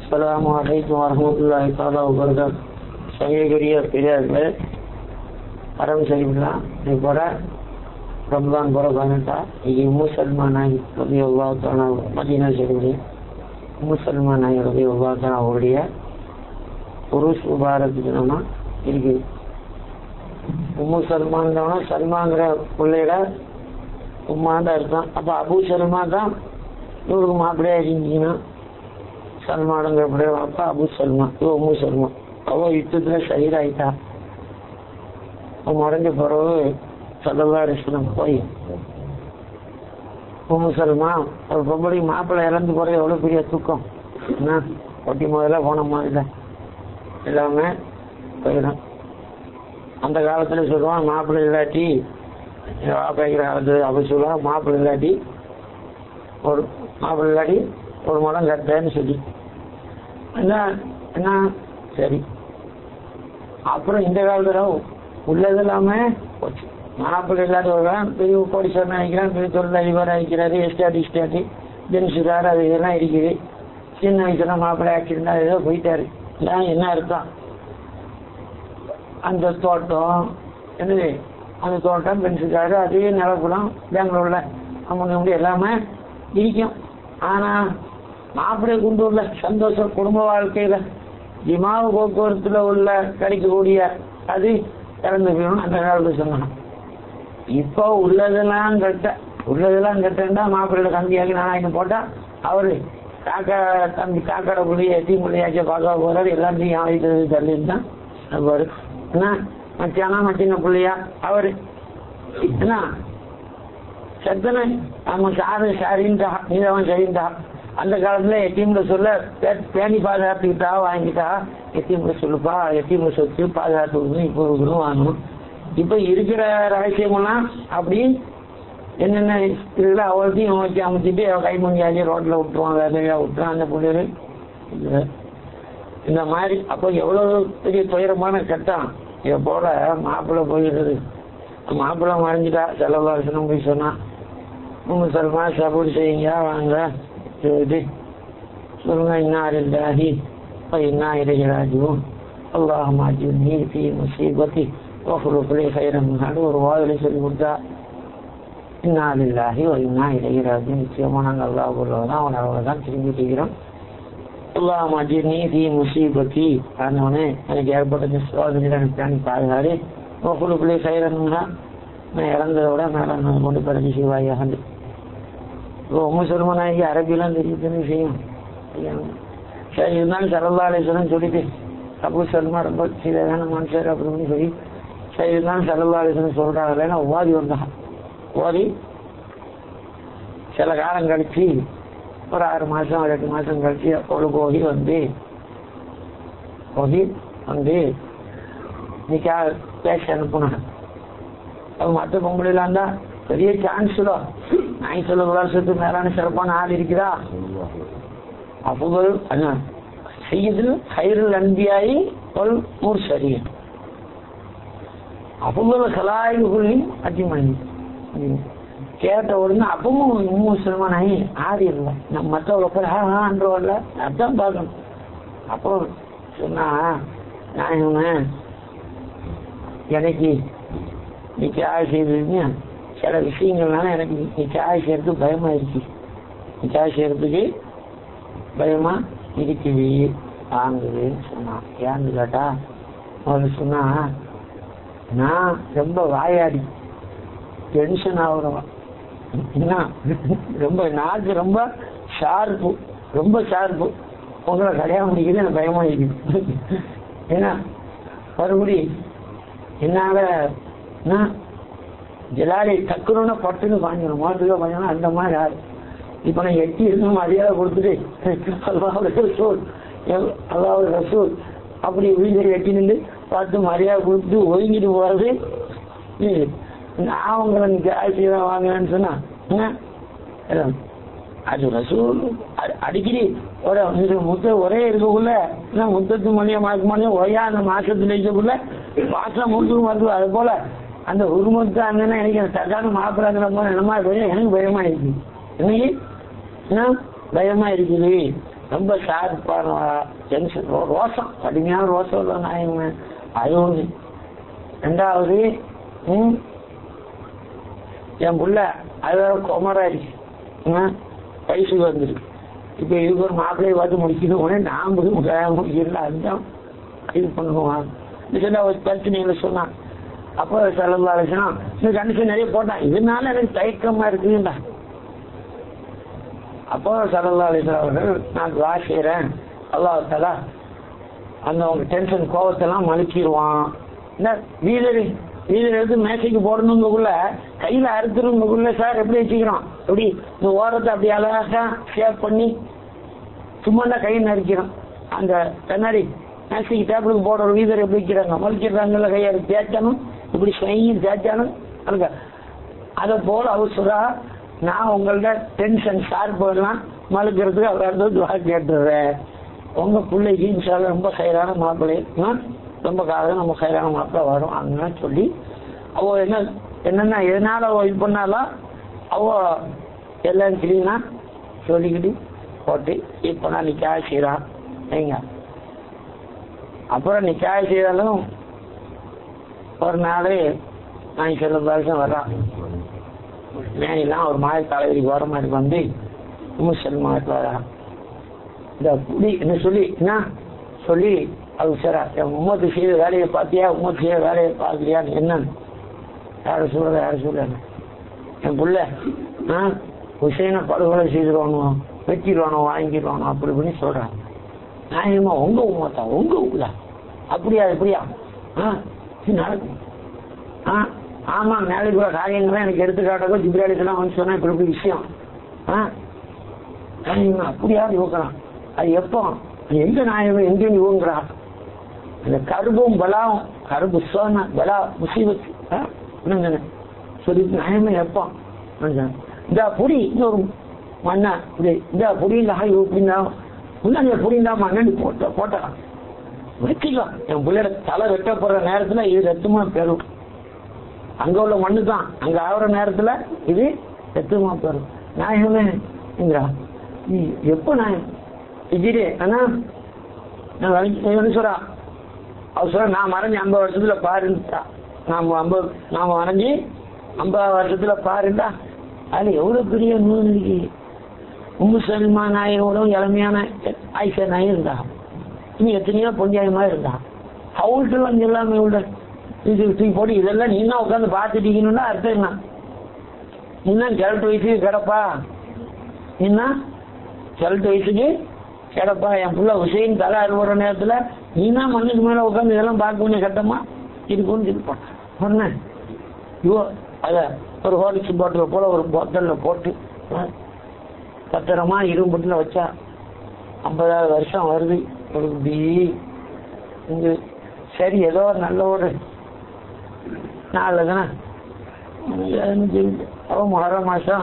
السلام عليكم ورحمة الله تعالى وبركاته சங்கைக்குரிய பெரியார்களே அறம் சரிங்களா இன்னைக்கு போற ரம்ஜான் போற பதினெட்டா இன்னைக்கு முசல்மான் நாயகி ரபி உல்லாத்தான மதீனா சரிங்களே முசல்மான் நாயகி ரபி உல்லாத்தான அவருடைய புருஷ் முபாரக் தினமா இருக்குது உம்மு சல்மான் தான் சல்மாங்கிற பிள்ளையில உம்மான் தான் இருக்கான் அப்ப அபு சல்மா தான் இவருக்கு மாப்பிள்ளையா இருந்துச்சுன்னா சல்மானுங்கிற பிள்ளைய அப்பா அபு சல்மா இவ உம்மு சல்மா அவ யுத்தத்துல சகிதாயிட்டா அவன் மறைஞ்ச பிறகு சல்லல்லா அலிஸ்லம் போய் உம்மு சல்மா ஒரு பொம்பளை மாப்பிள்ளை இறந்து போறது எவ்வளவு பெரிய தூக்கம் என்ன ஒட்டி முதல்ல போன மாதிரி எல்லாமே போயிடும் அந்த காலத்துல சொல்லுவான் மாப்பிள்ளை இல்லாட்டி வாப்பாய்க்கிற காலத்துல அப்படி சொல்லுவான் மாப்பிள்ளை இல்லாட்டி ஒரு மாப்பிள்ளை இல்லாட்டி ஒரு மடம் கட்டேன்னு சொல்லி என்ன என்ன சரி அப்புறம் இந்த காலத்துல உள்ளது இல்லாம போச்சு மாப்பிள்ளை இல்லாத ஒரு பெரிய கோடீஸ்வரன் நினைக்கிறான் பெரிய தொழில் அதிபர் ஆகிக்கிறாரு எஸ்டாட் இஸ்டாட் ஜென்சுக்கார் அது இதெல்லாம் இருக்குது சின்ன வயசுல மாப்பிள்ளை ஆக்சிடென்ட் ஏதோ போயிட்டாரு இதான் என்ன அர்த்தம் அந்த தோட்டம் என்னது அந்த தோட்டம் பென்சுக்காரு அதே நிலக்குளம் பெங்களூர்ல அவங்க இப்படி எல்லாமே இருக்கும் ஆனா மாப்பிள்ளை கொண்டு உள்ள சந்தோஷம் குடும்ப வாழ்க்கையில விமான போக்குவரத்துல உள்ள கிடைக்கக்கூடிய அது இறந்து போயிடும் அந்த காலத்துல சொன்னாங்க இப்போ உள்ளதெல்லாம் கட்ட உள்ளதெல்லாம் கட்டா மாப்பிள்ளையோட தம்பியாக்கி நானாயிரம் போட்டா அவரு காக்கா தம்பி காக்காட புள்ளிய எத்தி புள்ளியாச்சும் பார்க்க போறாரு எல்லாத்தையும் ஆகிட்டு தள்ளிட்டு தான் அவரு என்ன மச்சானா மச்சின புள்ளியா அவரு என்ன சத்தனை அவன் சாரு சாரின்ட்டா நீதவன் சரின்ட்டா அந்த காலத்துல எத்தீம்ல சொல்ல பேணி பாதுகாத்துக்கிட்டா வாங்கிட்டா எத்தீம்ல சொல்லுப்பா எத்தீம்ல சொத்து பாதுகாத்து இப்போ இருக்கணும் வாங்கணும் இப்ப இருக்கிற ரகசியமெல்லாம் அப்படி என்னென்ன இருக்குதோ அவ்வளோத்தையும் வச்சு அமைச்சிட்டு கை மணியாச்சு ரோட்ல விட்டுருவான் வேலையா விட்டுருவான் அந்த பிள்ளைகள் இந்த மாதிரி அப்போ எவ்வளவு பெரிய துயரமான கட்டம் இதை போல மாப்பிள்ளை போயிடுறது மாப்பிள்ளை மறைஞ்சிட்டா செலவாசனம் போய் சொன்னா உங்க சொல்மா சப்போர்ட் செய்யுங்க வாங்க இது சொல்லுங்க இன்னா இல்லாஹி இன்னா இறைகிறாஜுவும் அல்லாஹ் மாஜி நீர் ஃபி முசீபத்தி ஓஃபுலுக்குள்ளே செய்யறவங்க ஒரு வாதிலை சொல்லி கொடுத்தா இன்னா இல்லாஹி இன்னா இறைகிறாஜு நிச்சயமா நாங்கள் அல்லாஹ் உள்ளதான் அவன் அவ்வளவுதான் திரும்பி செய்கிறோம் அல்லாஹ் மாஜி நீ ஃபி முசீபத்தி ஆனவனே எனக்கு ஏற்பட்ட சோதனை எனக்கு பாதுகாரு ஓஃபுலுக்குள்ளே செய்யறவங்க நான் இறந்ததை விட மேலே நான் கொண்டு பிறகு சிவாயாக இப்போ உங்க சொல்லுமானாக்கி அரபிலாம் தெரியுதுன்னு விஷயம் சரி இருந்தாலும் சரல்லா அலிஸ்வரம் சொல்லிட்டு அபு சல்மா ரொம்ப சீதான மனுஷர் அப்படின்னு சொல்லி சரி இருந்தாலும் சரல்லா அலிஸ்வரம் சொல்றாங்கல்ல ஓதி வந்தான் ஓதி சில காலம் கழிச்சு ஒரு ஆறு மாசம் ஒரு எட்டு மாசம் கழிச்சு ஒரு போகி வந்து போகி வந்து நிக்கா பேச அனுப்புனாங்க அது மற்ற பொங்கலாம் இருந்தா பெரிய சான்ஸ் தான் நான் சொல்ல வருஷத்துக்கு மேலான சிறப்பான ஆள் இருக்கிறா அப்புகள் அண்ணா செய்யதில் ஹைருல் அன்பியாயி ஒரு ஊர் சரி அப்புகள் கலாயுகுள்ளி அத்திமணி கேட்ட உடனே அப்பவும் முஸ்லிமான ஆடி இல்லை நம்ம மற்றவங்க ஆன்றவர்ல அதான் பார்க்கணும் அப்போ சொன்னா நான் எனக்கு நீ தியாகம் செய்திருந்தீங்க சில விஷயங்கள்னால எனக்கு நீ தியாகம் செய்யறதுக்கு பயமா இருக்கு நீ தியாகம் செய்யறதுக்கு பயமா இருக்குது வாங்குதுன்னு சொன்னான் ஏன்னு கேட்டா அவன் சொன்னா நான் ரொம்ப வாயாடி டென்ஷன் ஆகுறவன் என்ன ரொம்ப நாக்கு ரொம்ப ஷார்ப்பு ரொம்ப ஷார்ப்பு உங்களை கல்யாணம் முடிக்கிறது எனக்கு பயமா இருக்குது ஏன்னா மறுபடி என்னால ஜலாலி டக்குன்னு பட்டுன்னு வாங்கிடும் மாட்டுக்க வாங்கினா அந்த மாதிரி ஆறு இப்ப நான் எட்டி இருந்தும் மரியாதை கொடுத்துட்டு அல்லாவுடைய ரசூல் அல்லாவுடைய ரசூல் அப்படி வீதியில் எட்டி நின்று பார்த்து மரியாதை கொடுத்து ஒதுங்கிட்டு போறது நான் உங்களை ஜாஸ்தி தான் வாங்கினேன்னு சொன்னா அது ரசூல் அடிக்கடி ஒரு முத்த ஒரே இருக்கக்குள்ள முத்தத்து மணியை மாக்க மணியும் ஒய்யா அந்த மாசத்துல இருக்கக்குள்ள மாசம் முழுக்க வருது அது போல அந்த உருமத்து அங்கே எனக்கு தக்கான மாப்பிள்ளைங்கிற போது என்னமா பயம் எனக்கு பயமா இருக்கு என்னைக்கு என்ன பயமா இருக்குது ரொம்ப ஷார்ப்பான ஜென்ஷன் ரோசம் கடுமையான ரோசம் உள்ள நாயங்க அது ஒண்ணு ரெண்டாவது ம், என் புள்ள அது வேற குமராயிடுச்சு ம், வயசுக்கு வந்துருக்கு இப்ப இதுக்கு ஒரு மாப்பிள்ளையை பார்த்து முடிக்கணும் உடனே நான் போய் கல்யாணம் முடிக்கல அதுதான் இது பண்ணுவான் இதெல்லாம் ஒரு பிரச்சனைகளை சொன்னான் அப்போ செலவு ஆலோசனா இந்த கண்டிஷன் நிறைய போட்டான் இதனால எனக்கு தயக்கமா இருக்குதுண்டா அப்போ சல்லா அலிஸ்லாம் அவர்கள் நான் துவா செய்கிறேன் அல்லாஹ் தலா அந்த உங்க டென்ஷன் கோவத்தெல்லாம் மலிச்சிருவான் என்ன வீதர் வீதர் எடுத்து மேசைக்கு போடணுங்கக்குள்ள கையில அறுத்துருங்கக்குள்ள சார் எப்படி வச்சுக்கிறோம் எப்படி இந்த ஓரத்தை அப்படி அழகா ஷேப் பண்ணி சும்மா கை நறுக்கிறோம் அந்த கண்ணாடி மேசைக்கு டேபிளுக்கு போடுற ஒரு வீதர் எப்படி வைக்கிறாங்க மலிச்சிடுறாங்கல்ல கையை தேய்ச்சானும் இப்படி ஸ்வையும் தேய்ச்சானும் அதுங்க அதை போல அவசரா நான் உங்கள்ட்ட டென்ஷன் ஷார்ப் எல்லாம் மலுக்கிறதுக்கு அவர்கிட்ட துவா கேட்டுறேன் உங்க பிள்ளைக்கு இன்ஷால்ல ரொம்ப சைரான மாப்பிள்ளை ஆ? ரொம்ப காலம் நம்ம சைரான மாப்பிள்ளை வரும் அப்படின்னு சொல்லி அவ என்ன என்னென்ன எதனால அவ இது பண்ணாலும் அவ எல்லாம் கிளீனா சொல்லிக்கிட்டு போட்டு இப்போ நான் நிக்காய செய்கிறான் வைங்க அப்புறம் நிக்காய செய்தாலும் ஒரு நாள் நான் சில வருஷம் வர்றான் மேலாம் ஒரு மாதிரி தலைவலிக்கு வர மாதிரி வந்து முசல்மாட்டு வரா இந்த புடி என்ன சொல்லி என்ன சொல்லி அது சரா என் உம்மத்து செய்த வேலையை பார்த்தியா உம்மத்து செய்த வேலையை பார்க்கலையான்னு என்னன்னு யாரும் சொல்லுற யாரும் சொல்ல என் புள்ள ஆ ஹுசைனை படுகொலை செய்திருவானோ வெட்டிடுவானோ வாங்கிடுவானோ அப்படி இப்படின்னு சொல்றான் நியாயமா உங்க உம்மத்தா உங்க உங்களா அப்படியா இப்படியா ஆ இது நடக்கும் ஆ ஆமா நாளைக்கு கூட காரியங்கள்லாம் எனக்கு எடுத்துக்காட்டக்கோ ஜிப்ராலிக்கெல்லாம் வந்து சொன்னா இப்படி இப்படி விஷயம் ஆ நியாயமா அப்படியா யோகலாம் அது எப்போ அது எங்க நியாயம் எங்கேயும் யோகங்கிறா அந்த கருபும் பலாவும் கருபு சோனா பலா முசீபத் ஆ? என்னங்க சொல்லி நியாயமே எப்போ என்னங்க? இந்த புடி இன்னொரு மண்ணா இப்படி இந்த புடிங்க இப்படின்னா முன்னாடி புடிந்தா மண்ணு போட்ட போட்டான் வெட்டிக்கலாம் என் பிள்ளையோட தலை வெட்டப்படுற நேரத்துல இது ரத்தமா பெறும் அங்க உள்ள மண்ணு தான் அங்க ஆகுற நேரத்துல இது ரத்தமா பெறும் நாயகமே என்கிறா நீ எப்போ நான் இஜிரே ஆனா நான் வளைஞ்சு என்ன சொல்றா அவர் சொல்ற நான் மறைஞ்சு ஐம்பது வருஷத்துல பாருன்ட்டா நாம ஐம்பது நாம மறைஞ்சு ஐம்பது வருஷத்துல பாருண்டா அதுல எவ்வளவு பெரிய நூல் இருக்கு உம்மு சல்மா நாயகோடும் இளமையான ஆயிஷா நாயும் இருந்தா இன்னும் எத்தனையோ பொஞ்சாயமா இருந்தா அவங்கள்ட்ட வந்து எல்லாமே உள்ள இது தூக்கி போட்டு இதெல்லாம் நீ தான் உட்காந்து பார்த்துட்டீங்கன்னா அர்த்தம் என்ன இன்னும் கிழட்டு வயசுக்கு கிடப்பா என்ன கிழட்டு வயசுக்கு கிடப்பா என் புள்ள ஹுசைன் தலை அறுபடுற நேரத்துல நீ தான் மண்ணுக்கு மேல உட்காந்து இதெல்லாம் பார்க்க வேண்டிய கட்டமா இருக்கும்னு இருப்பான் சொன்னேன் ஐயோ அத ஒரு ஹோலிக்ஸ் பாட்டில் போல ஒரு பாட்டில்ல போட்டு ஆ, பத்திரமா இரும்புல வச்சா ஐம்பதாவது வருஷம் வருது ஒரு பி இங்க சரி ஏதோ நல்ல ஒரு நாள் தானே அவ மொஹர மாசம்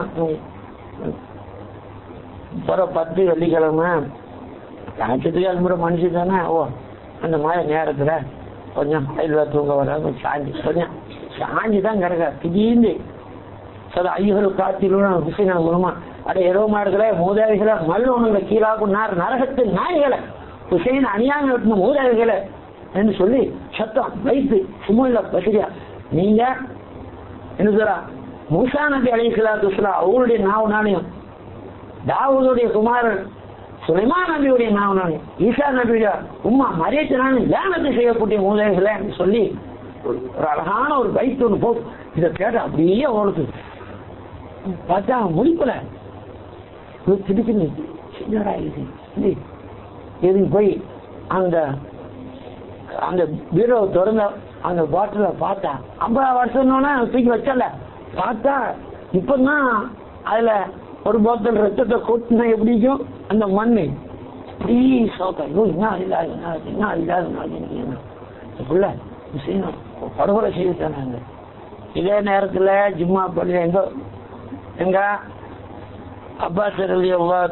பிற பத்து வெள்ளிக்கிழமை ராஜத்துக்கு கிளம்புற மனுஷன் தானே ஓ அந்த மாதிரி நேரத்துல கொஞ்சம் ரயில்வே தூங்க வர கொஞ்சம் சாஞ்சி கொஞ்சம் சாஞ்சி தான் கிடக்க திடீர்னு சில ஐயர்கள் காத்திலும் ஹுசைனா மூலமா அட ஏதோ மாடுகளே மூதாதிகளை மல்லோனுங்களை கீழாக்கும் நார் நரகத்து நாய்களை ஹுசைன் அணியாங்க வெட்டின மூதாதிகளை என்று சொல்லி சத்தம் வைத்து சுமுல்ல பசிரியா நீங்க என்ன சொல்றா மூசா நபி அலிஸ்லாத்து அவருடைய நாவு நாணயம் தாவூதுடைய குமாரன் சுலைமான் நபியுடைய நாவு நாணயம் ஈசா நபியுடைய உம்மா மரியத்தினாலும் லேனத்தை செய்யக்கூடிய மூதாதிகளை சொல்லி ஒரு ஒரு அழகான ஒரு பைக் ஒன்று போட்டு இதை கேட்டு அப்படியே ஓடுது பார்த்தா முடிக்கல திடுக்குன்னு சின்னடா இது இது இதுக்கு போய் அந்த அந்த பீரோவை திறந்த அந்த பாட்டில பார்த்தா ஐம்பது வருஷம்னோன்னா தூக்கி வச்சல பார்த்தா இப்பதான் அதுல ஒரு போத்தல் ரத்தத்தை கொட்டினா எப்படிக்கும் அந்த மண்ணு அப்படி சோக்கா ஐயோ என்ன இல்லா என்ன என்ன இல்லாத புள்ள செய்யணும் படுகொலை செய்துட்டாங்க இதே நேரத்துல ஜும்மா பள்ளி எங்க எங்க அப்பாஸ் அலி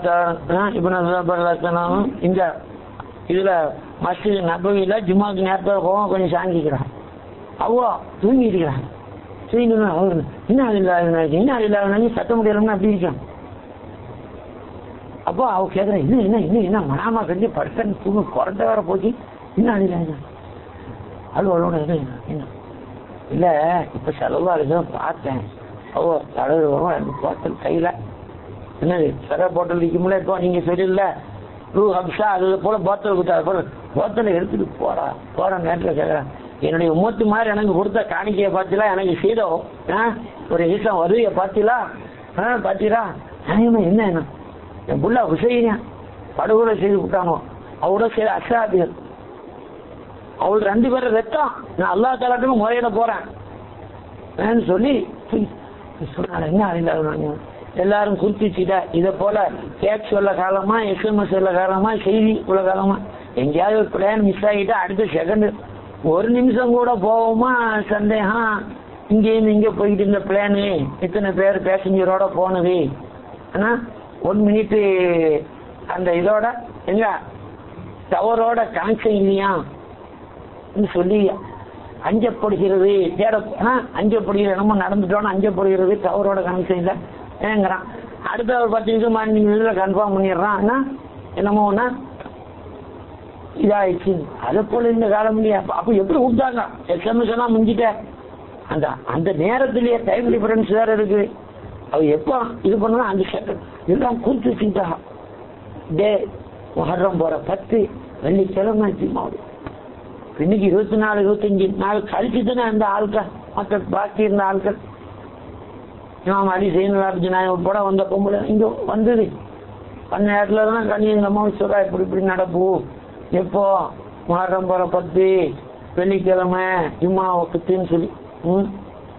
இவனும் இங்க இதுல மஸ்ஜித் நபவியில ஜும்மாக்கு நேரத்தில் போவோம் கொஞ்சம் சாங்கிக்கிறான் அவ்வளோ தூங்கி இருக்கிறான் தூங்கிட்டு அவரு என்ன இல்லாத என்ன இல்லாத சத்த முடியலன்னா அப்படி இருக்கான் அப்போ அவ கேக்குறேன் இன்னும் என்ன இன்னும் என்ன மனாமா கஞ்சி பர்சன் தூங்க குறைந்த வர போச்சு இன்னும் அழில அழுவலோட இது என்ன இல்ல இப்ப செலவா இருக்குதான் பார்த்தேன் அவ தலைவர் வரும் ரெண்டு போட்டல் கையில என்னது சிற போட்டல் விற்கும்ல இப்போ நீங்க சரியில்ல ரூ ஹப்ஷா அது போல போத்தல் கொடுத்தா போல போத்தலை எடுத்துட்டு போறா போற நேரத்துல கேக்குறேன் என்னுடைய உமத்து மாதிரி எனக்கு கொடுத்த காணிக்கையை பார்த்தீங்களா எனக்கு சீதம் ஆ? ஒரு ஈசம் வருவிய பார்த்தீங்களா ஆ பார்த்தீங்களா நியாயமா என்ன என்ன என் புள்ள ஹுசைனா படுகொலை செய்து விட்டானோ அவரோட சரி அசாபியர் அவள் ரெண்டு பேரும் ரத்தம் நான் அல்லா தலாட்டுக்கு முறையிட போறேன் ஏன்னு சொல்லி சொன்னால என்ன அறிந்தாங்க எல்லாரும் குறிப்பிச்சுட்டா இதை போல டேக்ஸ் உள்ள காலமா எஸ்எம்எஸ் உள்ள காலமா செய்தி உள்ள காலமா எங்கேயாவது ஒரு பிளான் மிஸ் ஆகிட்டா அடுத்த செகண்ட் ஒரு நிமிஷம் கூட போவோமா சந்தேகம் இங்கேருந்து இங்க போயிட்டு இந்த பிளானு இத்தனை பேர் பேசஞ்சரோட போனது ஆனா ஒன் மினிட் அந்த இதோட எங்க டவரோட கனெக்ஷன் இல்லையா ன்னு சொல்லி அஞ்சப்படுகிறது தேட ஆ, அஞ்சப்படுகிறது நம்ம நடந்துட்டோம்னு அஞ்சப்படுகிறது டவரோட கனெக்ஷன் இல்லை ஏங்கிறான் அடுத்த ஒரு பத்து நிமிஷம் பதினஞ்சு நிமிஷத்துல கன்ஃபார்ம் பண்ணிடுறான் என்ன என்னமோ ஒண்ணா இதாயிடுச்சு அதை போல இந்த காலம் இல்லையா அப்ப- அப்ப எப்படி விட்டாங்க எஸ்எம்எஸ் எல்லாம் முடிஞ்சிட்ட அந்த அந்த நேரத்திலேயே டைம் டிஃபரன்ஸ் வேற இருக்கு அவ எப்போ இது பண்ணா அந்த செகண்ட் எல்லாம் குறிச்சு வச்சுக்கிட்டா டே மகரம் போற பத்து வெள்ளிக்கிழமை மாவு இன்னைக்கு இருபத்தி நாலு இருபத்தஞ்சு நாள் கழிச்சு தானே அந்த ஆட்கள் மற்ற பாக்கி இருந்த ஆட்கள் இமாம் அலி சைனலாபிஜி நாய் உட்பட வந்த பொம்பளை இங்க வந்தது அந்த நேரத்துல தான் கனி எங்க அம்மா சொல்றா இப்படி இப்படி நடப்பு எப்போ மகரம் போற பத்து வெள்ளிக்கிழமை இம்மா வக்குத்துன்னு சொல்லி ம்.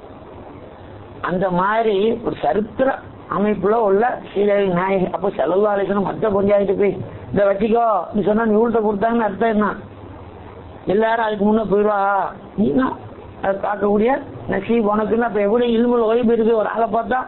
அந்த மாதிரி ஒரு சரித்திர அமைப்புல உள்ள சீலை நாயகி அப்போ செலவு ஆலோசனை மற்ற பஞ்சாயத்து போய் இதை வச்சுக்கோ நீ சொன்னா நீ உள்ட்ட கொடுத்தாங்கன்னு அர்த்தம் என்ன எல்லாரும் அதுக்கு முன்ன போயிடுவா நீனா அதை பார்க்கக்கூடிய நசீப் உனக்குன்னு அப்ப எப்படி இல்முல் ஓய்வு இருக்கு ஒரு ஆளை பார்த்தா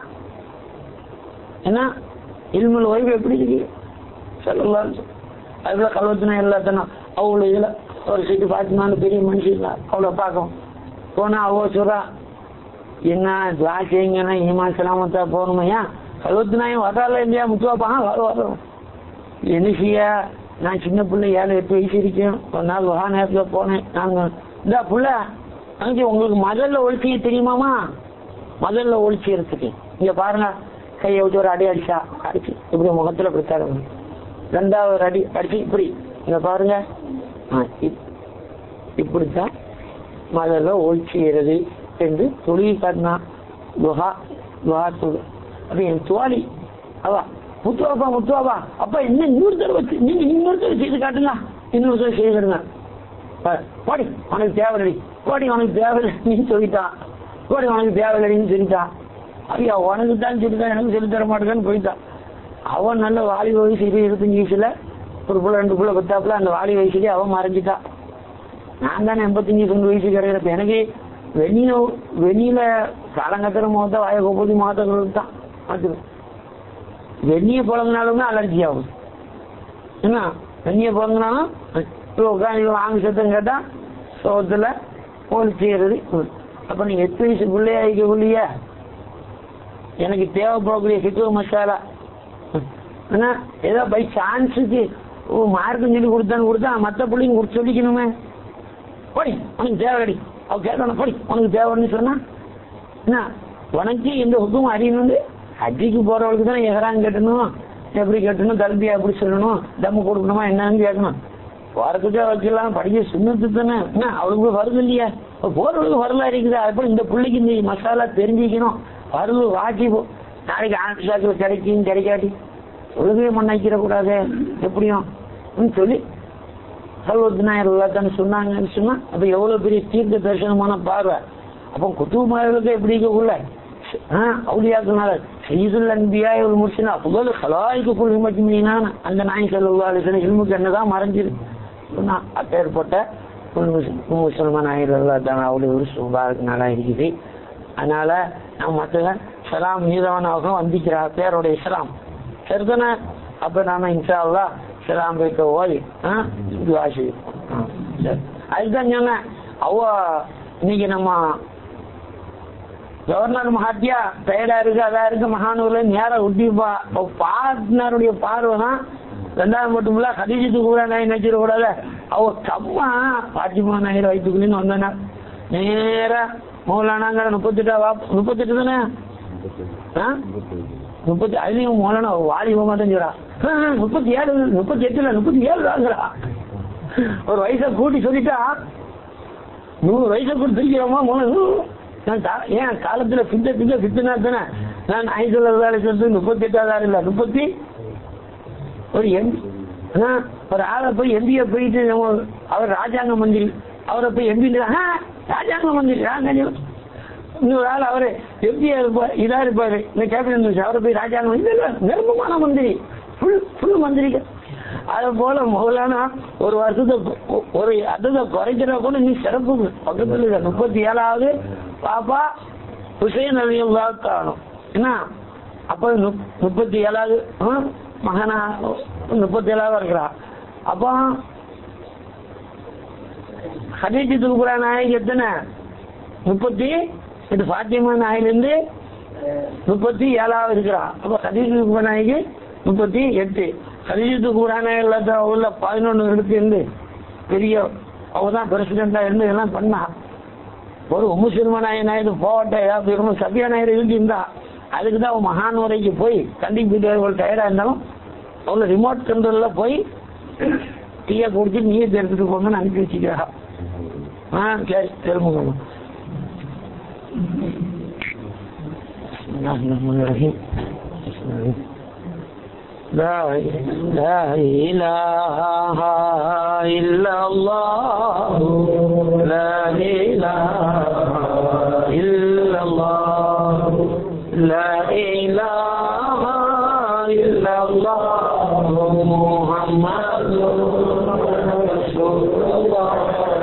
என்ன இல்முல் ஓய்வு எப்படி இருக்கு சொல்லலாம் அதுல கல்வத்தினா எல்லாத்தனும் அவ்வளோ இதுல ஒரு சீட்டு பாத்திமான்னு பெரிய மனுஷன் இல்லை அவ்வளோ பார்க்கும் போனா அவ்வளோ சொல்றா என்ன துவா செய்யுங்கன்னா ஈமா சலாமத்தா போகணுமையா கல்வத்தினாயும் வர்றால இல்லையா முத்துவாப்பா வர வரோம் என்ன செய்ய நான் சின்ன பிள்ளை ஏழு எட்டு வயசு இருக்கேன் ஒரு நாள் வகா நேரத்துல போனேன் நாங்க இந்த புள்ள அங்கே உங்களுக்கு முதல்ல ஒழிச்சிய தெரியுமாமா முதல்ல ஒழிச்சி இருக்கு இங்க பாருங்க கையை வச்சு ஒரு அடி அடிச்சா அடிச்சு இப்படி முகத்துல இப்படி தரணும் ரெண்டாவது ஒரு அடி அடிச்சு இப்படி இங்க பாருங்க ஆ, இப்- இப்படித்தான் முதல்ல ஒழிச்சுகிறது என்று தொழில் காட்டினா துஹா துஹா தொழு அப்படி என் துவாலி அவா முத்துவாப்பா முத்துவாப்பா அப்பா என்ன இன்னொரு தடவை வச்சு- நீங்க இன்னொரு தடவை செய்து காட்டுங்க இன்னொரு தடவை செய்திருங்க போடி உனக்கு தேவையில்லை போடி உனக்கு தேவையில்லை நீ சொல்லிட்டான் போடி உனக்கு தேவையில்லைன்னு சொல்லிட்டான் ஐயா உனக்கு தான் சொல்லிட்டான் எனக்கு சொல்லி தர மாட்டேங்கன்னு போயிட்டான் அவன் நல்ல வாலி வயசு இரு- இருபத்தஞ்சு வயசுல ஒரு புள்ள ரெண்டு புள்ள பத்தாப்புல அந்த வாலி வயசுலயே அவன் மறைஞ்சிட்டான் நான் தானே எண்பத்தஞ்சு தொண்ணூறு வயசு கிடையாது எனக்கு வெளியில வெளியில காலங்கத்திர முகத்தை வாய கோபதி முகத்தை தான் பார்த்துக்க வெந்நிய பிறந்தனாலுமே அலர்ஜி ஆகும் என்ன வெந்நிய பிறந்தனாலும் உட்காந்து வாங்க சத்தம் கேட்டா சோகத்துல போலி செய்யறது ம். அப்ப நீங்க எட்டு வயசு பிள்ளையா இருக்கக்குள்ளேயே எனக்கு தேவைப்படக்கூடிய சிக்கு மசாலா ம். என்ன ஏதோ பை சான்ஸுக்கு ஓ மார்க்கும் சொல்லி கொடுத்தான்னு கொடுத்தா மற்ற பிள்ளைங்க கொடுத்து சொல்லிக்கணுமே போடி உனக்கு தேவைடி அவ கேட்கணும் போடி உனக்கு தேவைன்னு சொன்னா என்ன உனக்கு இந்த ஹுக்கும் அறியணும் ஹஜ்ஜிக்கு போறவளுக்கு தானே எகராங்க கேட்டணும் எப்படி கேட்டணும் தல்பியா எப்படி சொல்லணும் தம்மு கொடுக்கணுமா என்னன்னு கேட்கணும் போறதுக்கே வச்சுக்கலாம் படிக்க சுண்ணத்து தானே என்ன அவளுக்கு வருது இல்லையா இப்ப போறவளுக்கு வரலா இருக்குது அதுபோல இந்த பிள்ளைக்கு இந்த மசாலா தெரிஞ்சுக்கணும் வருது வாக்கி போ நாளைக்கு ஆன்சாக்கில் கிடைக்கும் கிடைக்காட்டி ஒழுங்கே மண்ணாக்கிற கூடாது எப்படியும் ன்னு சொல்லி சர்வத்தினாயர் தானே சொன்னாங்கன்னு சொன்னா அப்ப எவ்வளவு பெரிய தீர்க்க தரிசனமான பார்வை அப்போ குத்துமார்களுக்கு எப்படி இருக்கக்குள்ள அவுளியாக்குனால சீதுல் அன்பியா ஒரு முடிச்சுனா புகழ் கலாய்க்கு குழு மட்டுமீனான அந்த நாய் செல்வா அலிசன இல்முக்கு என்னதான் மறைஞ்சிரு சொன்னா அப்பேற்பட்ட முசல்மான் ஆயிரம் தானே அவ்வளோ ஒரு சுபாருக்கு நல்லா இருக்குது அதனால நம்ம மற்ற சலாம் மீதவனாக வந்திக்கிறா பேரோட இஸ்லாம் சரிதானே அப்ப நாம இன்ஷா அல்லா சலாம் வைக்க ஓய் ஆ இது ஆசி சரி அதுதான் சொன்னேன் அவ இன்னைக்கு நம்ம கவர்னர் மகாத்தியா டயர்டா இருக்கு அதா இருக்கு மகானூர்ல நேரம் விட்டிப்பா பார்ட்னருடைய பார்வை தான் ரெண்டாவது மட்டும் இல்ல கதிஜித்து கூட நான் நினைச்சிட கூடாது அவ கம்மா பாத்திமா நாயர் வயிற்றுக்குள்ளேன்னு வந்தனா நேரா மௌலானாங்கிற முப்பத்தெட்டா வா முப்பத்தெட்டு தானே ஆ? முப்பத்தி அதுலயும் மௌலானா வாலிபமா தான் சொல்றா ஆ, முப்பத்தி ஏழு முப்பத்தி எட்டுல முப்பத்தி ஏழு தாங்கிறா ஒரு வயசை கூட்டி சொல்லிட்டா நூறு வயசை கூட திருக்கிறோமா மூணு நான் கா- ஏன் காலத்துல பித்த பித்த பித்துனா தானே நான் ஐந்து வேலை சொல்றது முப்பத்தி எட்டாவது இல்ல முப்பத்தி ஒரு எம் ஒரு ஆளை போய் எம்பிஏ போயிட்டு நம்ம அவர் ராஜாங்க மந்திரி அவரை போய் எம்பி ராஜாங்க மந்திரி ராஜாங்க இன்னொரு ஆள் அவரு எம்பிஏ இருப்பார் இதா இருப்பாரு இந்த கேபினட் மினிஸ்டர் அவரை போய் ராஜாங்க மந்திரி இல்ல, நிரப்பமான மந்திரி ஃபுல் ஃபுல் மந்திரிகள் அது போல மௌலானா ஒரு வருஷத்தை ஒ- ஒரு அதை குறைக்கிற கூட நீ சிறப்பு பக்கத்துல இருக்க முப்பத்தி ஏழாவது பாப்பா ஹுசைன் அலியுல்லா காணும் என்ன அப்ப நுப்- முப்பத்தி ஏழாவது ஆ, மகனா முப்பத்தி ஏழாவது இருக்கிறா அப்போ ஹதீஜத்துல் குரான் நாயகி எத்தனை முப்பத்தி இது பாத்தியமா நாயிலிருந்து முப்பத்தி ஏழாவது இருக்கிறா அப்ப ஹதீஜத்துல் குரான் நாயகி முப்பத்தி எட்டு ஹதீஜத்து குரான் நாயகத்துல உள்ள பதினொன்று இருக்கு இருந்து பெரிய அவ தான் பிரசிடண்டா இருந்து இதெல்லாம் பண்ணா ஒரு முஸ்லிம நாய நாயுடு போகட்ட ஏதாவது இருக்கணும் சபியா நாயுடு இருந்திருந்தா அதுக்கு தான் அவன் மகான் வரைக்கும் போய் கண்டிக்கு போயிட்டு டயர்டா இருந்தாலும் அவ்வளோ ரிமோட் கண்ட்ரோல்ல போய் டீயை குடிச்சு நீயே எடுத்துட்டு போங்கன்னு அனுப்பி வச்சுக்கிறா ஆ சரி திரும்ப لا لا إله إلا الله لا إله إلا الله لا إله إلا الله محمد رسول الله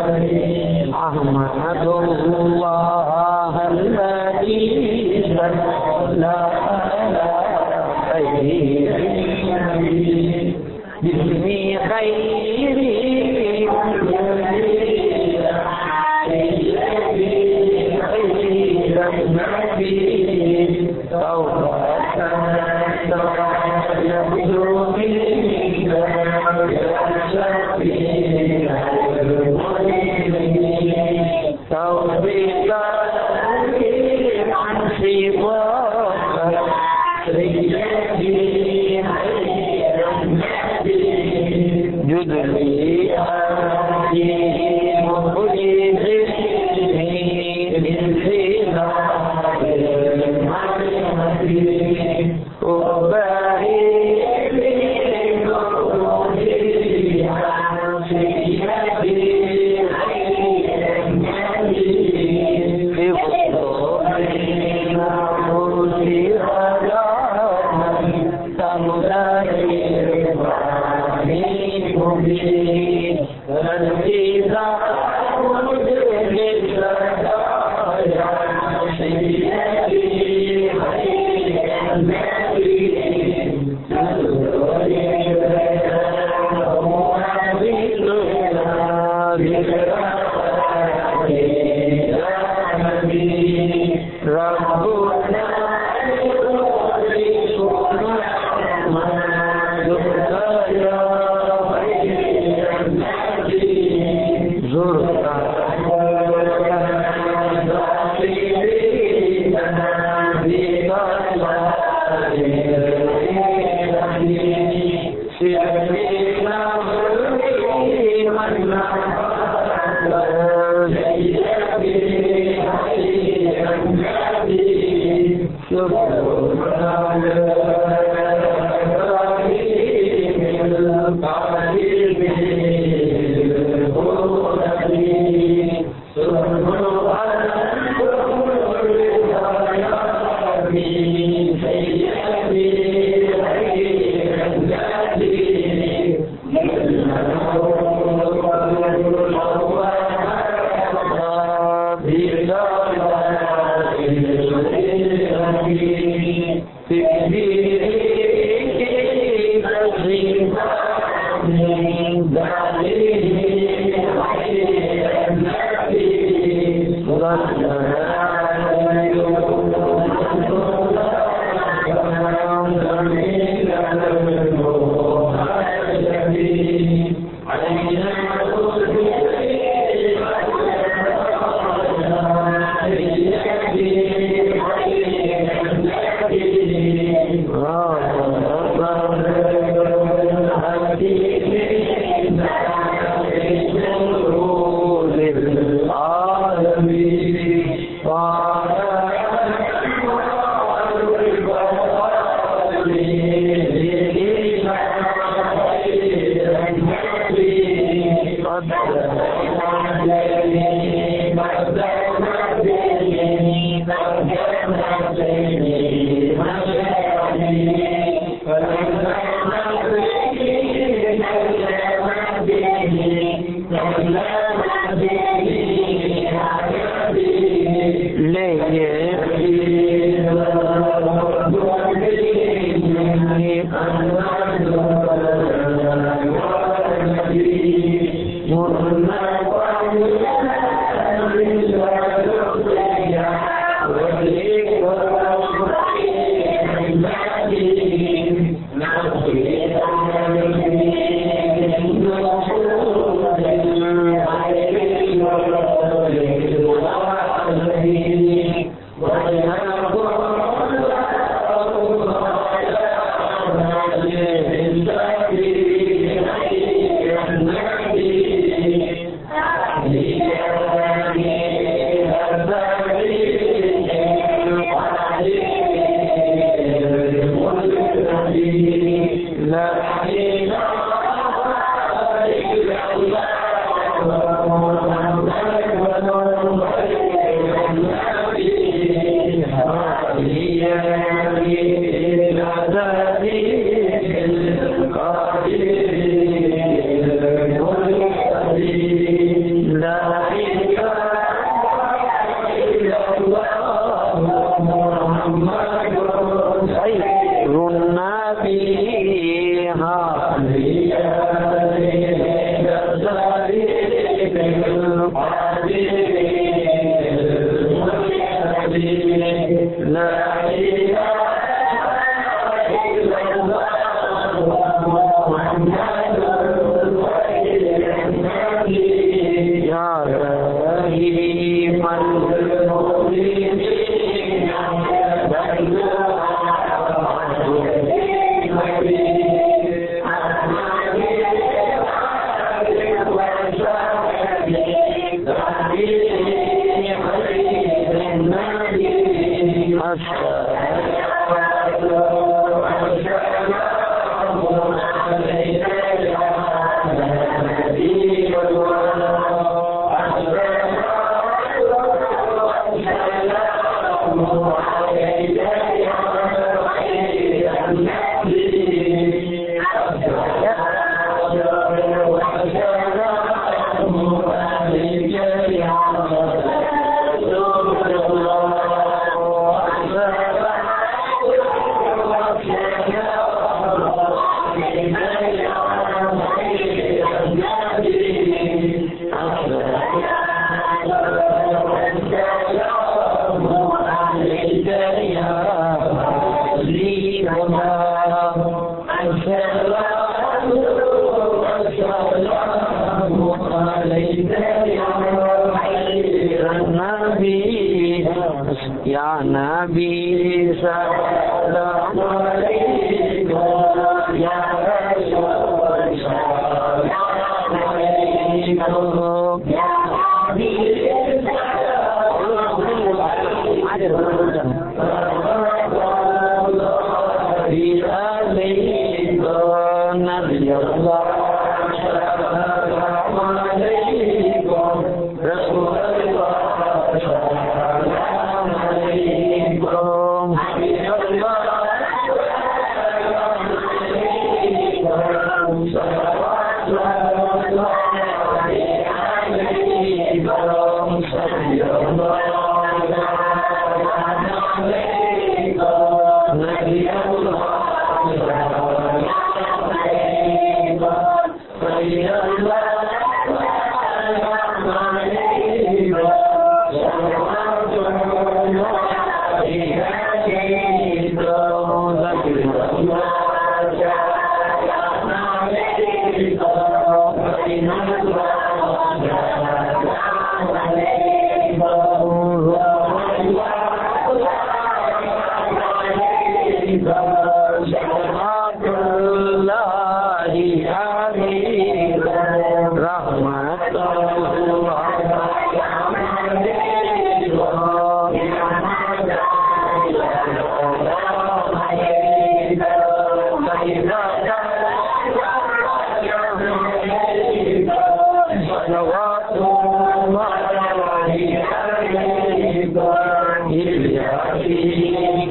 أحمد الله الذي لا خير باسمي خير جدلي أهدي مخرج من Thank you. الله صلوات الله عليه رحمة صلوات الله عليه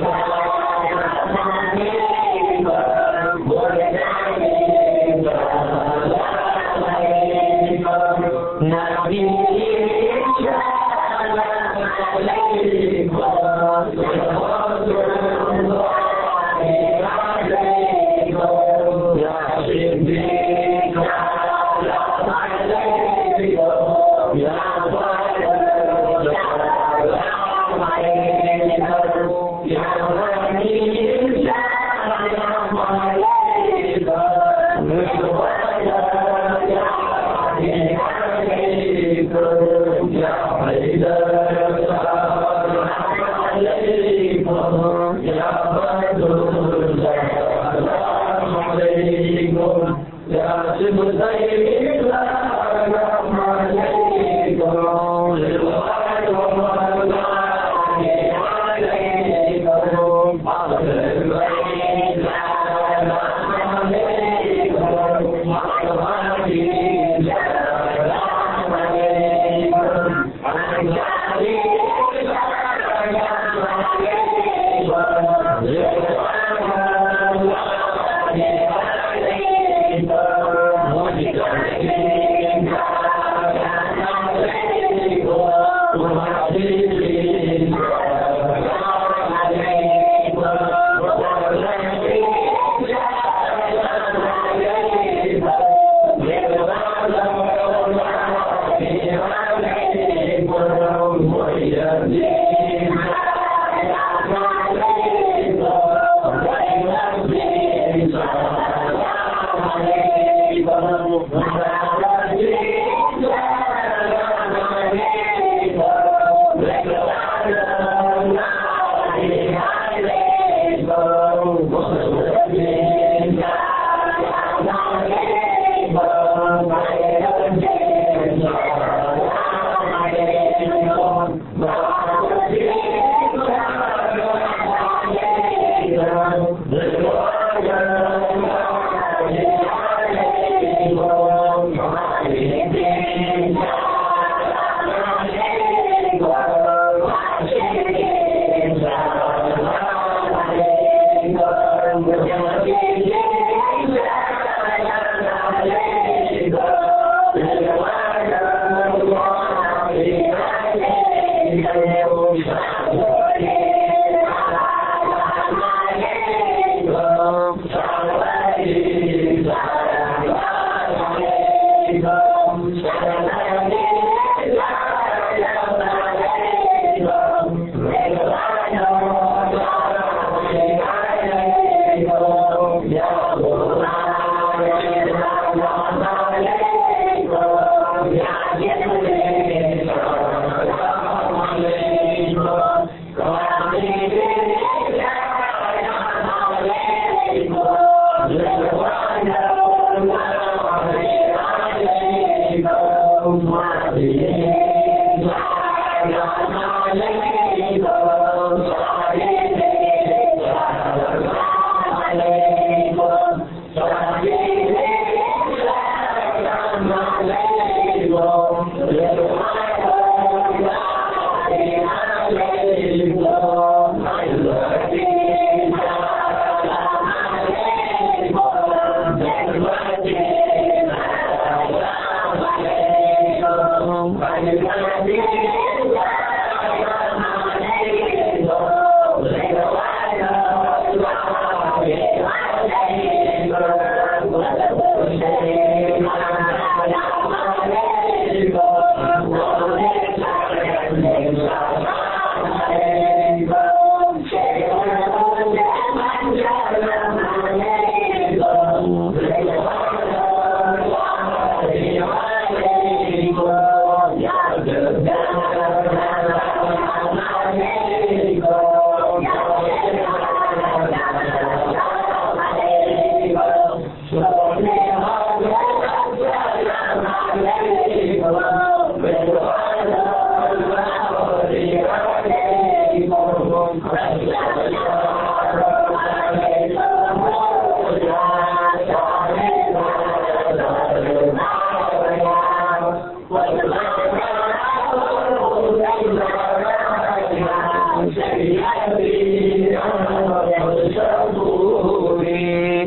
Thank you.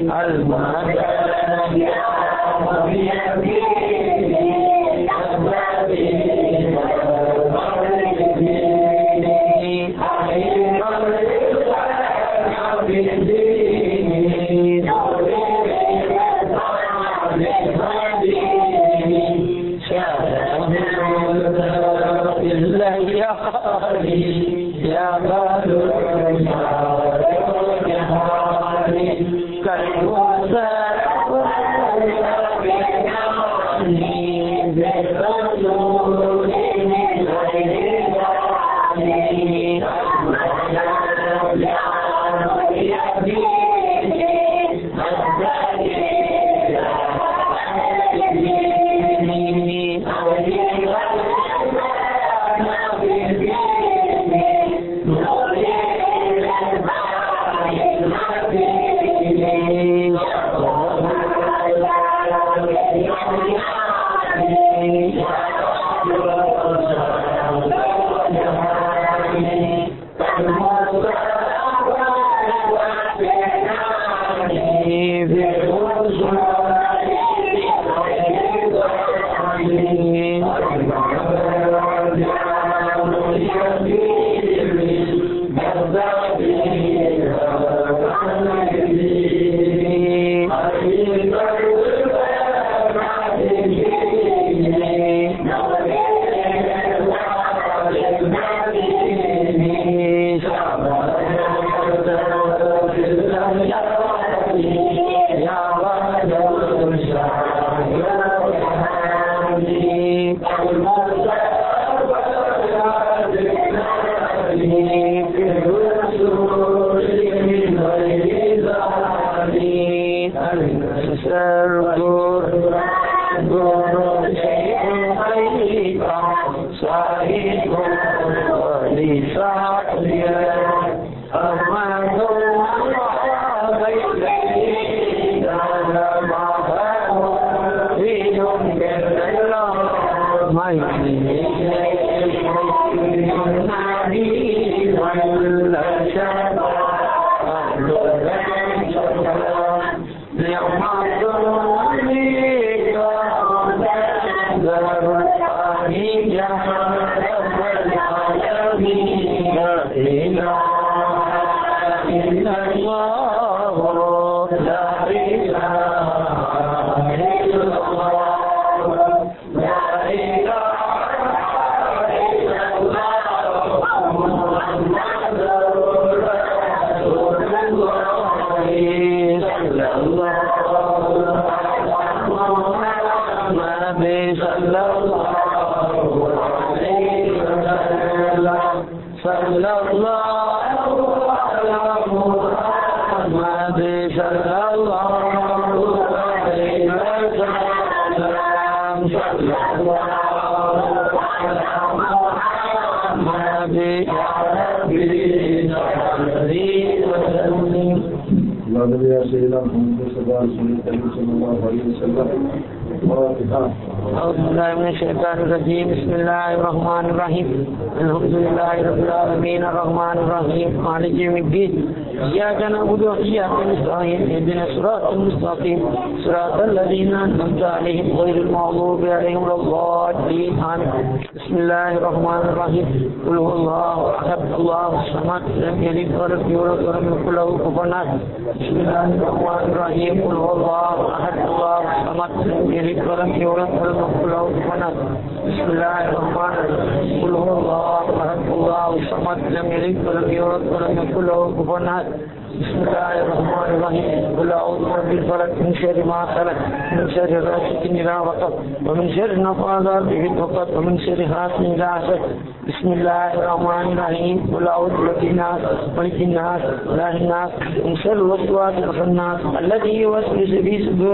أعوذ بالله من الشيطان الرجيم بسم الله الرحمن الرحيم الحمد لله رب العالمين الرحمن الرحيم مالك يوم الدين إياك نعبد وإياك نستعين اهدنا الصراط المستقيم صراط الذين أنعمت عليهم غير المغضوب عليهم ولا الضالين آمين بسم الله الرحمن الرحيم قل هو الله أحد الله الصمد لم يلد ولم يولد ولم يكن له كفوا أحد بسم الله الرحمن الرحيم قل هو الله أحد الله الصمد لم يلد ولم يولد ولم يكن له كفوا أحد بسم الله الرحمن الرحيم قل هو الله أحد الله الصمد لم يلد ولم يولد ولم يكن له كفوا أحد بسم الله الرحمن الرحيم قل اعوذ برب الفلق من شر ما خلق من شر غاسق اذا وقب ومن شر النفاثات في العقد ومن شر حاسد اذا حسد بسم الله الرحمن الرحيم قل اعوذ برب الناس ملك الناس اله الناس من شر الوسواس الخناس الذي يوسوس في صدور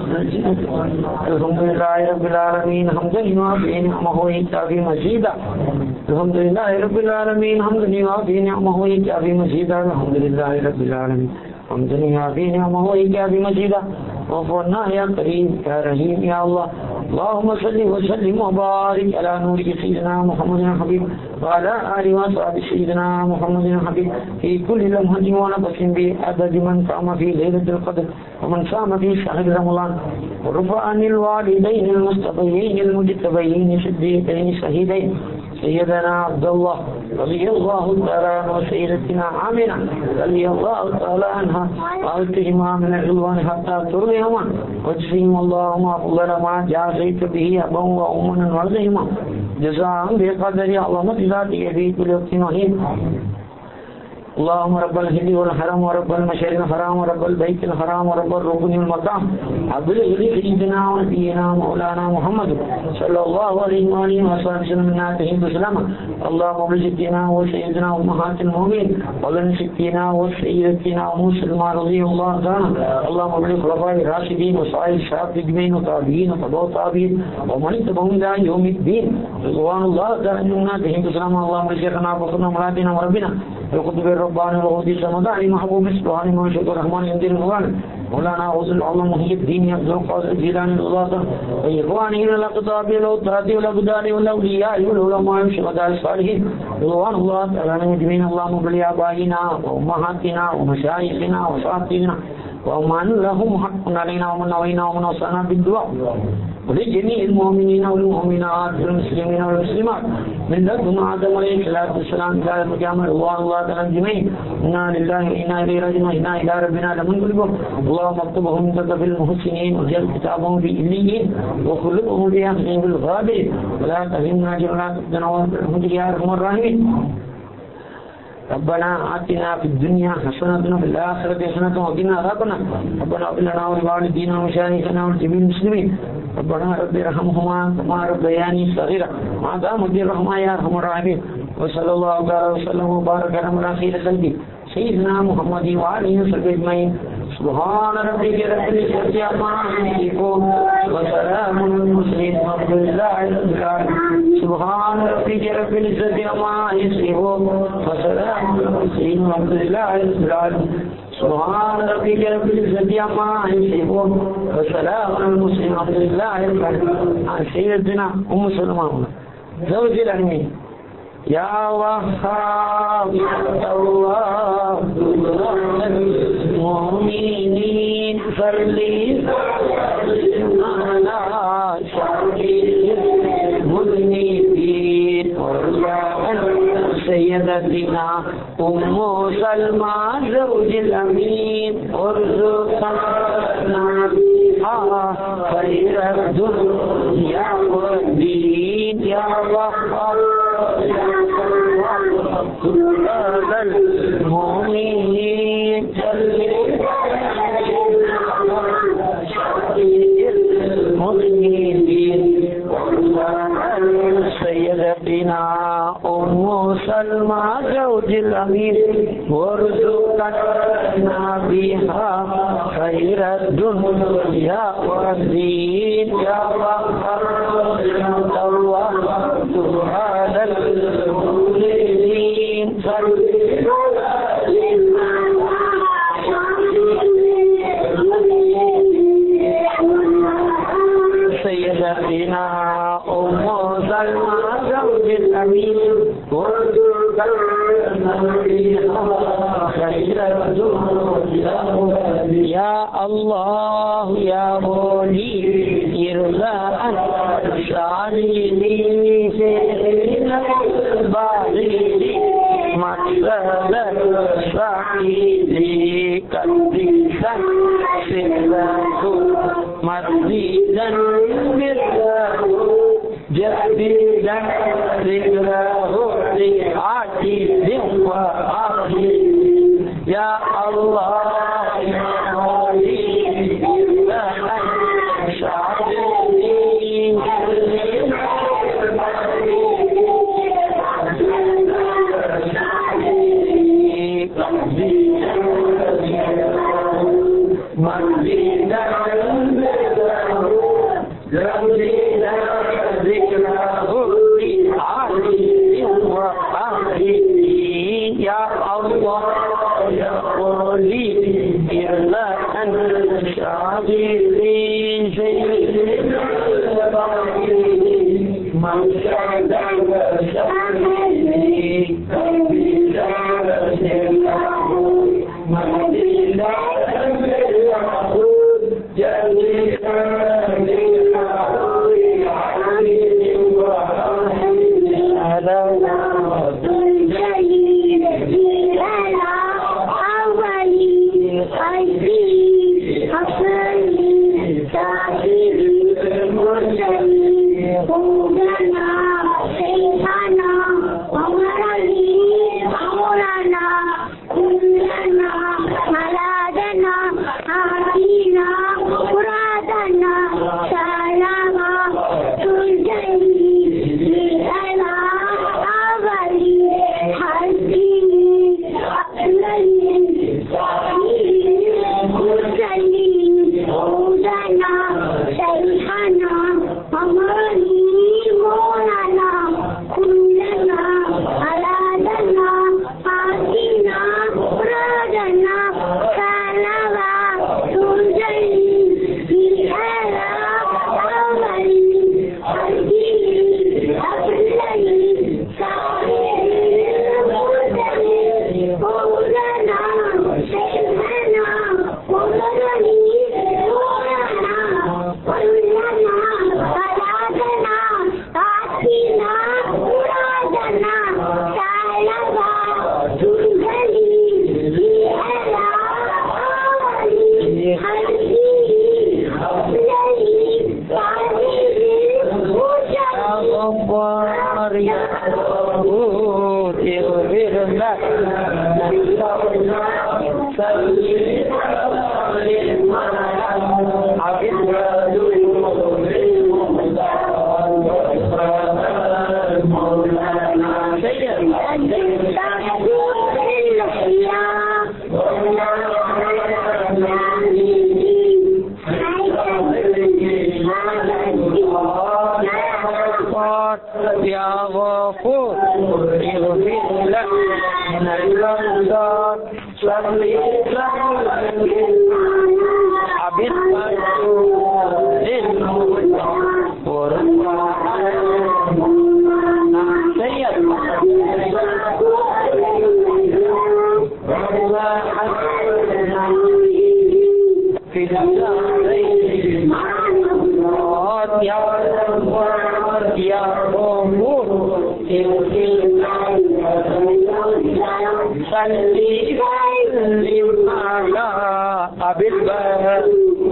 الحمد لله رب العالمين حمدا يوافي نعمه ويكافي مزيدا الحمد لله رب العالمين حمدا يوافي نعمه ويكافي مزيدا الحمد لله رب العالمين حمدا يوافي نعمه ويكافي مزيدا غفرنا يا كريم يا رحيم يا الله اللهم صل وسلم وبارك على نورك سيدنا محمد الحبيب وعلى آله وصحبه سيدنا محمد الحبيب في كل لمحة ونفس بعدد من قام في ليلة القدر ومن صام في شهر رمضان ورفع عن الوالدين المصطفيين المجتبيين صديقين شهيدين سيدنا عبد الله رضي الله تعالى عنه وسيدتنا عامنا رضي الله تعالى عنها وألتهما من العلوان حتى ترضيهما واجزهم اللهم أفضل ما جازيت به أبا وأمنا ولدهما جزاء بقدر عظمة ذاتك في كل وقت وحين اللهم رب الهند والحرم ورب المشارق الحرام ورب البيت الحرام ورب الركن المقام عبد سيدنا ونبينا مولانا محمد صلى الله عليه وآله وصحبه وسلم من آتهم بسلامة اللهم بجدنا وسيدنا وأمهات المؤمنين ولن سكينا وسيدتنا ومسلمة رضي الله تعالى اللهم بالخلفاء الراشدين وصائر الشعب الجمين وتابعين وتبع التابعين ومن تبعهم إلى يوم الدين رضوان الله تعالى من آتهم بسلامة اللهم بشيخنا وفقنا مرادنا وربنا القطب الرباني الغودي سمداني محبوب سبحانه وشهد الرحمن يمدين الغوان مولانا غوث العظم محي الدين عبد القادر الجيلاني الله وإخوانه إلى الأقطاب والأوتاد والأبدال والأولياء والعلماء والشهداء الصالحين رضوان الله تعالى مجمعين اللهم بل آبائنا وأمهاتنا ومشايخنا وأساتذتنا ومن لهم حق علينا ومن نوينا ومن وصانا بالدعاء ولجميع المؤمنين والمؤمنات والمسلمين والمسلمات من لدن آدم عليه الصلاة والسلام إلى يوم القيامة رضوان الله تعالى الجميع إنا لله وإنا إليه راجعون إنا إلى ربنا لمنقلبون اللهم اكتبهم عندك في المحسنين وجل كتابهم في إليين وخلقهم في أخذهم بالغابر ولا تهمنا جملة تبدنا وانفرهم يا أرحم الراحمين ربنا آتنا في الدنيا حسنة وفي الآخرة حسنة وقنا عذاب النار ربنا اغفر لنا ولوالدينا ومشايخنا ولجميع المسلمين ربنا رب ارحمهما كما ربياني صغيرا ما دام الدين رحمة يا أرحم الراحمين وصلى الله تعالى وسلم وبارك على خير خلقه سيدنا محمد وآله وصحبه أجمعين سبحان ربك رب العزة عما يصفون وسلام على المرسلين والحمد لله رب العالمين سبحان ربك رب العزة عما يصفون وسلام على المرسلين والحمد لله رب العالمين سبحان ربك رب العزة عما يصفون وسلام على المرسلين والحمد لله رب العالمين عن سيدنا أم سلمة زوج الأمين يا وهاب يا تواب المؤمنين فرلي على شرير المذنبين ورجاء سيدتنا أم سلمى زوج الأمين ارزقنا بها خير الدنيا والدين يا وهاب المؤمنين المؤمنين سيدتنا أم سلمى زوج الأمين وارزقنا بها خير الدنيا والدين يا رب الله هذا المؤمنين سيدتنا أم سلمى زوج الأمين يا الله يا مولي إرضاء شعري سيدنا الباغي مقصد صحيح قديسا سره مزيدا بره جديدا ذكره لعاجز وعاجز يا الله يا مولي يا الله يا ولي إلا أنت شعبي في سيدنا آتنا مرادنا سلامة ترجي لنا أولي حسين أقلل مرسلين هدنا شيخنا أمرني مولانا كلنا أرادنا آتنا مرادنا سلامة ترجي لنا أولي حسين أقلل غفار يا غفور اغفر لنا يا غفور اغفر لنا من الأنصار صلي حبيب في الدارين يا يا غفور صلي وسلم على أبي البر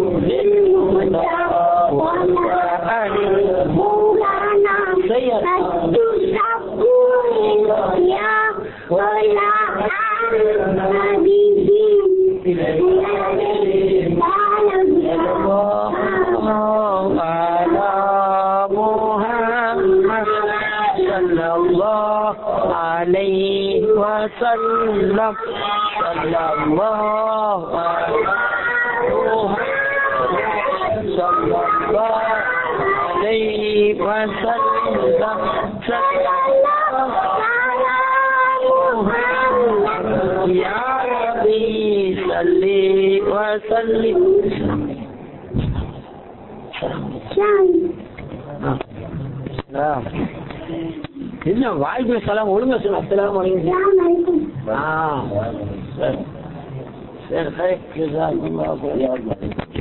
على محمد صلى الله عليه وسلم صلى الله على محمد صلى الله عليه وسلم صلى الله يا ربي صل وسلم نعم என்ன வாய்ப்பு சலாம் ஒழுங்கா சொல்ல அஸ்லாம் வலைக்கும் ஆ சரி சரி ஜஸாக்குல்லாஹ்